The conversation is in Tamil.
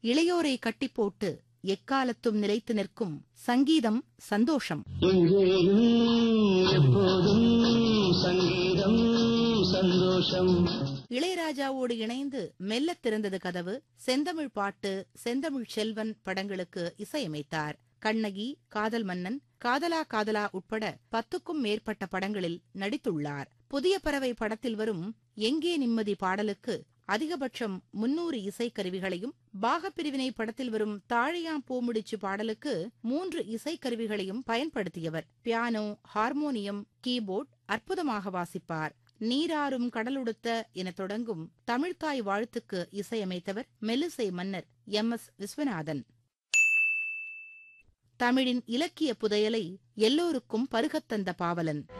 இளையோரை கட்டிப் போட்டு எக்காலத்தும் நிலைத்து நிற்கும் சங்கீதம் சந்தோஷம் எங்கேயும் எப்போதும் சங்கீதம் சந்தோஷம் இளையராஜாவோடு இணைந்து மெல்லத் திறந்தது கதவு செந்தமிழ் பாட்டு செந்தமிழ் செல்வன் படங்களுக்கு இசையமைத்தார் கண்ணகி காதல் மன்னன் காதலா காதலா உட்பட பத்துக்கும் மேற்பட்ட படங்களில் நடித்துள்ளார் புதிய பறவை படத்தில் வரும் எங்கே நிம்மதி பாடலுக்கு அதிகபட்சம் முன்னூறு இசைக்கருவிகளையும் பாகப்பிரிவினை படத்தில் வரும் தாழையாம் பூமுடிச்சு பாடலுக்கு மூன்று இசைக்கருவிகளையும் பயன்படுத்தியவர் பியானோ ஹார்மோனியம் கீபோர்ட் அற்புதமாக வாசிப்பார் நீராறும் கடலுடுத்த என தொடங்கும் தமிழ்த்தாய் வாழ்த்துக்கு இசையமைத்தவர் மெல்லிசை மன்னர் எம் எஸ் விஸ்வநாதன் தமிழின் இலக்கிய புதையலை எல்லோருக்கும் பருகத் தந்த பாவலன்